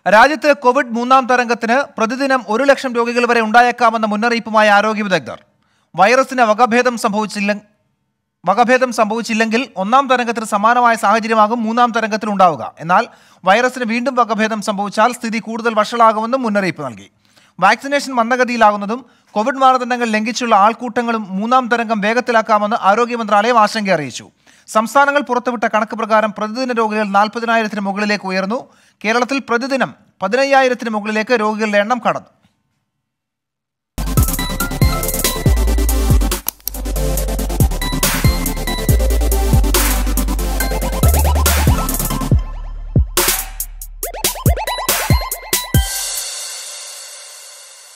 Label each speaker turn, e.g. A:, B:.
A: രാജ്യത്ത് കോവിഡ് മൂന്നാം തരംഗത്തിന് പ്രതിദിനം ഒരു ലക്ഷം രോഗികൾ വരെ ഉണ്ടായേക്കാമെന്ന മുന്നറിയിപ്പുമായ ആരോഗ്യ വിദഗ്ധർ വൈറസിന് വകഭേദം സംഭവിച്ചില്ല വകഭേദം സംഭവിച്ചില്ലെങ്കിൽ ഒന്നാം തരംഗത്തിന് സമാനമായ സാഹചര്യമാകും മൂന്നാം തരംഗത്തിൽ ഉണ്ടാവുക എന്നാൽ വൈറസിന് വീണ്ടും വകഭേദം സംഭവിച്ചാൽ സ്ഥിതി കൂടുതൽ വഷളാകുമെന്നും മുന്നറിയിപ്പ് നൽകി വാക്സിനേഷൻ മന്ദഗതിയിലാകുന്നതും കോവിഡ് മാനദണ്ഡങ്ങൾ ലംഘിച്ചുള്ള ആൾക്കൂട്ടങ്ങളും മൂന്നാം തരംഗം വേഗത്തിലാക്കാമെന്ന് ആരോഗ്യ മന്ത്രാലയം ആശങ്ക അറിയിച്ചു സംസ്ഥാനങ്ങൾ പുറത്തുവിട്ട കണക്ക് പ്രകാരം പ്രതിദിന രോഗികൾ നാൽപ്പതിനായിരത്തിന് മുകളിലേക്ക് ഉയർന്നു കേരളത്തിൽ പ്രതിദിനം പതിനയ്യായിരത്തിന് മുകളിലേക്ക് രോഗികളുടെ എണ്ണം കടന്നു